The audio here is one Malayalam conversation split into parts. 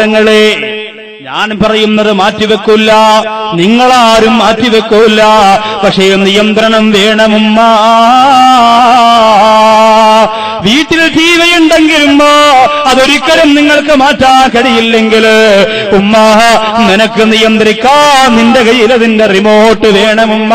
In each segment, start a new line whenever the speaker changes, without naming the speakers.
സഹോദരങ്ങളെ ഞാൻ പറയുന്നത് മാറ്റിവെക്കൂല നിങ്ങളാരും മാറ്റിവെക്കൂല പക്ഷേ നിയന്ത്രണം വേണമുമ്മ വീട്ടിൽ ജീവയുണ്ടെങ്കിലും അതൊരിക്കലും നിങ്ങൾക്ക് മാറ്റാൻ കഴിയില്ലെങ്കിൽ ഉമ്മ നിനക്ക് നിയന്ത്രിക്കാൻ നിന്റെ കയ്യിൽ അതിന്റെ റിമോട്ട് വേണമുമ്മ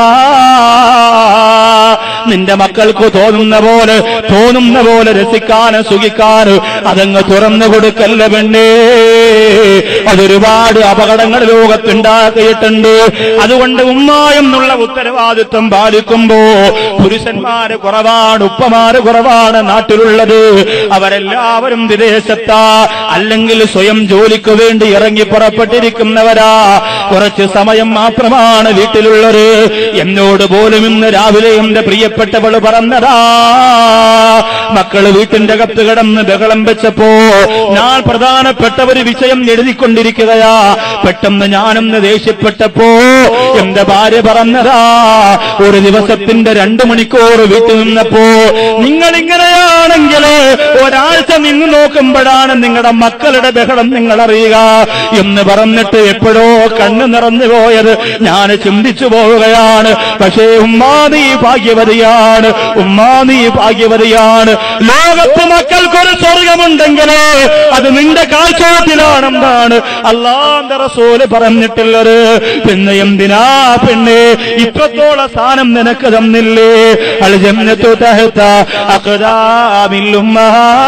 നിന്റെ മക്കൾക്ക് തോന്നുന്ന പോലെ തോന്നുന്ന പോലെ രസിക്കാനും സുഖിക്കാനും അതങ്ങ് തുറന്നു കൊടുക്കല്ല പെണ്ണേ അതൊരുപാട് അപകടങ്ങൾ ലോകത്തുണ്ടാക്കിയിട്ടുണ്ട് അതുകൊണ്ട് ഉമ്മ എന്നുള്ള ഉത്തരവാദിത്വം പാലിക്കുമ്പോ പുരുഷന്മാര് കുറവാണ് ഉപ്പമാര് കുറവാണ് നാട്ടിലുള്ളത് അവരെല്ലാവരും വിദേശത്താ അല്ലെങ്കിൽ സ്വയം ജോലിക്ക് വേണ്ടി ഇറങ്ങി പുറപ്പെട്ടിരിക്കുന്നവരാ കുറച്ച് സമയം മാത്രമാണ് വീട്ടിലുള്ളത് എന്നോട് പോലും ഇന്ന് രാവിലെ എന്റെ പ്രിയപ്പെട്ടവള് പറഞ്ഞതാ മക്കള് വീട്ടിന്റെ അകത്ത് കിടന്ന് ബഹളം വെച്ചപ്പോ ഞാൻ പ്രധാനപ്പെട്ട ഒരു വിഷയം എഴുതിക്കൊണ്ടിരിക്കുകയാ പെട്ടെന്ന് ഞാനൊന്ന് ദേഷ്യപ്പെട്ടപ്പോ എന്റെ ഭാര്യ പറഞ്ഞതാ ഒരു ദിവസത്തിന്റെ രണ്ടു മണിക്കൂർ വീട്ടിൽ നിന്നപ്പോ നിങ്ങൾ ഇങ്ങനെയാണെങ്കിൽ ഒരാഴ്ച നിന്ന് നോക്കുമ്പോഴാണ് നിങ്ങളുടെ മക്കളുടെ ബഹളം നിങ്ങൾ അറിയുക എന്ന് പറഞ്ഞിട്ട് എപ്പോഴോ കണ്ണു നിറഞ്ഞു പോയത് ഞാൻ ചിന്തിച്ചു പോവുകയാണ് പക്ഷേ ഉമ്മാ നീ ഭാഗ്യവതിയാണ് ഉമ്മാ നീ ഭാഗ്യവതിയാണ് ലോകത്ത് മക്കൾക്കൊരു സ്വർഗമുണ്ടെങ്കിൽ അത് നിന്റെ കാഴ്ചവത്തിലാണെന്നാണ് അള്ളാന്റെ റസൂല് പറഞ്ഞിട്ടുള്ളത് പിന്നെ എന്തിനാ പെണ്ണെ ഇത്രത്തോളം സ്ഥാനം നിനക്ക് തന്നില്ലേ അൽ ജന്നത്തു തഹത്ത അഖദാമില്ലുമ്മ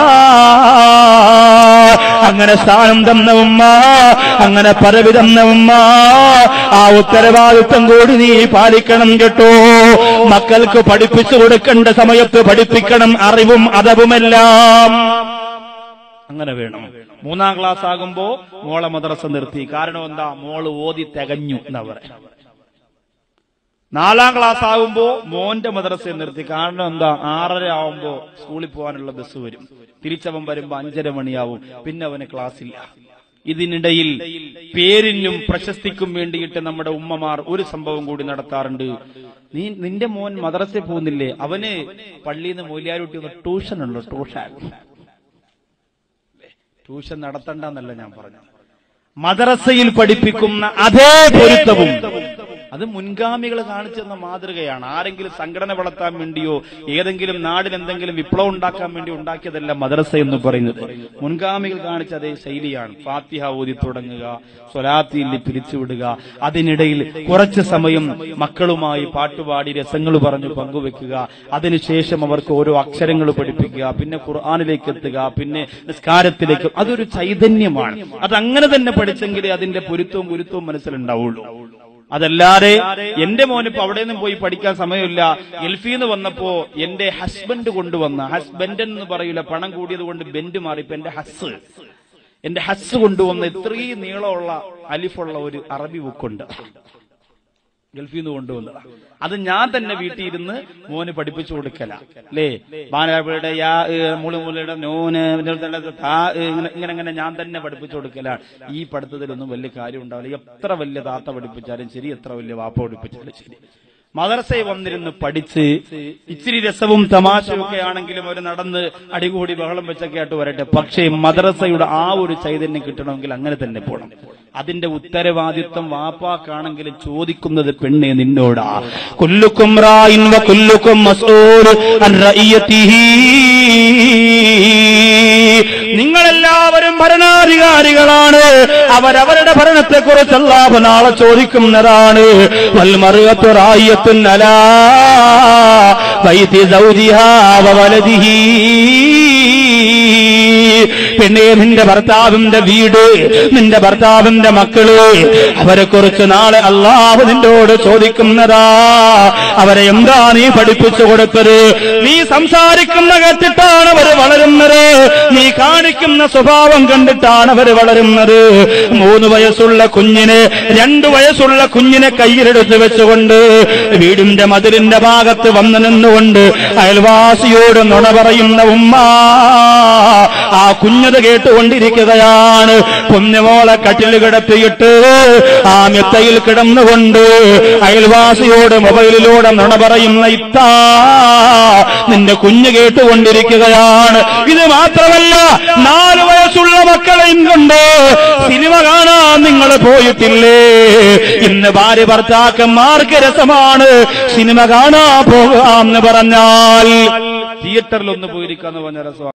അങ്ങനെ സ്ഥാനം തന്ന ഉമ്മ അങ്ങനെ പദവി തന്ന ഉമ്മ ആ ഉത്തരവാദിത്വം കൂടി നീ പാലിക്കണം കേട്ടോ മക്കൾക്ക് പഠിപ്പിച്ചു കൊടുക്കേണ്ട സമയത്ത് പഠിപ്പിക്കണം അറിവും അതവുമെല്ലാം അങ്ങനെ വേണം മൂന്നാം ക്ലാസ് ആകുമ്പോ മോളെ മദ്രസ നിർത്തി കാരണം എന്താ മോള് ഓതി തികഞ്ഞു എന്നാ പറയാം നാലാം ക്ലാസ് ആകുമ്പോ മോന്റെ മദ്രസയെ നിർത്തി കാരണം എന്താ ആറര ആവുമ്പോ സ്കൂളിൽ പോകാനുള്ള ബസ് വരും തിരിച്ചവൻ വരുമ്പോ അഞ്ചര മണിയാവും പിന്നെ അവന് ക്ലാസ്സില്ല ഇതിനിടയിൽ പേരിനും പ്രശസ്തിക്കും വേണ്ടിയിട്ട് നമ്മുടെ ഉമ്മമാർ ഒരു സംഭവം കൂടി നടത്താറുണ്ട് നീ നിന്റെ മോൻ മദ്രസയിൽ പോകുന്നില്ലേ അവന് പള്ളിയിൽ നിന്ന് മൂല്യാരുട്ടി ഒന്ന് ട്യൂഷൻ ഉണ്ടോ ട്യൂഷൻ ട്യൂഷൻ നടത്തണ്ടെന്നല്ല ഞാൻ പറഞ്ഞു മദ്രസയിൽ പഠിപ്പിക്കുന്ന അതേ പൊരുത്തവും അത് മുൻഗാമികൾ കാണിച്ചെന്ന മാതൃകയാണ് ആരെങ്കിലും സംഘടന വളർത്താൻ വേണ്ടിയോ ഏതെങ്കിലും നാടിൽ എന്തെങ്കിലും വിപ്ലവം ഉണ്ടാക്കാൻ വേണ്ടി ഉണ്ടാക്കിയതല്ല മദ്രസ എന്ന് പറയുന്നത് മുൻഗാമികൾ കാണിച്ച അതേ ശൈലിയാണ് ഫാത്തിഹ ഓതി തുടങ്ങുക സ്വലാത്തിയിൽ പിരിച്ചുവിടുക അതിനിടയിൽ കുറച്ച് സമയം മക്കളുമായി പാട്ടുപാടി രസങ്ങൾ പറഞ്ഞു പങ്കുവെക്കുക അതിനുശേഷം അവർക്ക് ഓരോ അക്ഷരങ്ങൾ പഠിപ്പിക്കുക പിന്നെ ഖുർആാനിലേക്ക് എത്തുക പിന്നെ നിസ്കാരത്തിലേക്ക് അതൊരു ചൈതന്യമാണ് അത് അങ്ങനെ തന്നെ പഠിച്ചെങ്കിലേ അതിന്റെ പൊരുത്തവും ഗുരുത്വവും മനസ്സിലുണ്ടാവുള്ളൂ അതല്ലാതെ എന്റെ മോനിപ്പോ അവിടെ നിന്നും പോയി പഠിക്കാൻ സമയമില്ല ഗൾഫിന്ന് വന്നപ്പോ എന്റെ ഹസ്ബൻഡ് കൊണ്ടുവന്ന ഹസ്ബൻഡ് എന്ന് പറയൂല പണം കൂടിയത് കൊണ്ട് ബെൻഡ് മാറി ഇപ്പൊ എന്റെ ഹസ് എന്റെ ഹസ് കൊണ്ടുവന്ന ഇത്രയും നീളമുള്ള അലിഫുള്ള ഒരു അറബി ബുക്കുണ്ട് ഗൾഫിൽ നിന്ന് കൊണ്ടുവന്നതാ അത് ഞാൻ തന്നെ വീട്ടിൽ ഇരുന്ന് മോന് പഠിപ്പിച്ചു കൊടുക്കല അല്ലേ ബാലയുടെ യാ മുളുമുലയുടെ നോന് പിന്നെ താ, ഇങ്ങനെ ഇങ്ങനെ ഇങ്ങനെ ഞാൻ തന്നെ പഠിപ്പിച്ചു കൊടുക്കല ഈ പഠിത്തത്തിലൊന്നും വലിയ കാര്യം ഉണ്ടാവില്ല എത്ര വലിയ താത്ത പഠിപ്പിച്ചാലും ശരി എത്ര വലിയ വാപ്പ പഠിപ്പിച്ചാലും ശരി മദർസയിൽ വന്നിരുന്ന് പഠിച്ച് ഇച്ചിരി രസവും തമാശയും ഒക്കെ ആണെങ്കിലും അവർ നടന്ന് അടികൂടി ബഹളം വെച്ചൊക്കെ ആയിട്ട് വരട്ടെ പക്ഷേ മദ്രസയുടെ ആ ഒരു ചൈതന്യം കിട്ടണമെങ്കിൽ അങ്ങനെ തന്നെ പോകണം അതിന്റെ ഉത്തരവാദിത്വം വാപ്പാക്കാണെങ്കിലും ചോദിക്കുന്നത് പെണ്ണെ നിന്നോടാ കുല്ലുക്കും റായിൻ വ കുല്ലുക്കും മസ്ഊൽ അൻ റഇയതിഹി നിങ്ങളെല്ലാവരും ഭരണാധികാരികളാണ് അവരവരുടെ ഭരണത്തെ കുറിച്ച് അല്ലാഹു നാളെ ചോദിക്കുന്നതാണ് വൽമറുകത്തു റായിയത്തുൻ അലാ വൈതി സൗജിഹാ വ വലദിഹി പെണ്ണെ നിന്റെ ഭർത്താവിന്റെ വീട് നിന്റെ ഭർത്താവിന്റെ മക്കള് അവരെ കുറിച്ച് നാളെ അള്ളാഹു നിന്നോട് ചോദിക്കുന്നതാ അവരെ എന്താ നീ പഠിപ്പിച്ചു കൊടുത്തത് നീ സംസാരിക്കുന്ന കേട്ടിട്ടാണ് അവർ വളരുന്നത് നീ കാണിക്കുന്ന സ്വഭാവം കണ്ടിട്ടാണ് അവർ വളരുന്നത് മൂന്ന് വയസ്സുള്ള കുഞ്ഞിനെ രണ്ടു വയസ്സുള്ള കുഞ്ഞിനെ കയ്യിലെടുത്ത് വെച്ചുകൊണ്ട് വീടിന്റെ മതിലിന്റെ ഭാഗത്ത് വന്നു നിന്നുകൊണ്ട് അയൽവാസിയോട് നുണ പറയുന്ന ഉമ്മ ആ കുഞ്ഞത് കേട്ടുകൊണ്ടിരിക്കുകയാണ് കുഞ്ഞുമോളെ കട്ടിൽ കിടത്തിയിട്ട് ആ മെത്തയിൽ കിടന്നുകൊണ്ട് അയൽവാസിയോട് മൊബൈലിലൂടെ നുണ പറയുന്ന ഇത്താ നിന്റെ കുഞ്ഞ് കേട്ടുകൊണ്ടിരിക്കുകയാണ് ഇത് മാത്രമല്ല നാല് വയസ്സുള്ള മക്കളെയും കൊണ്ട് സിനിമ കാണാൻ നിങ്ങൾ പോയിട്ടില്ലേ ഇന്ന് ഭാര്യ ഭർത്താക്കന്മാർക്ക് രസമാണ് സിനിമ കാണാൻ പോകുക എന്ന് പറഞ്ഞാൽ തിയേറ്ററിൽ ഒന്ന് പോയിരിക്കാന്ന് പറഞ്ഞ രസമാണ്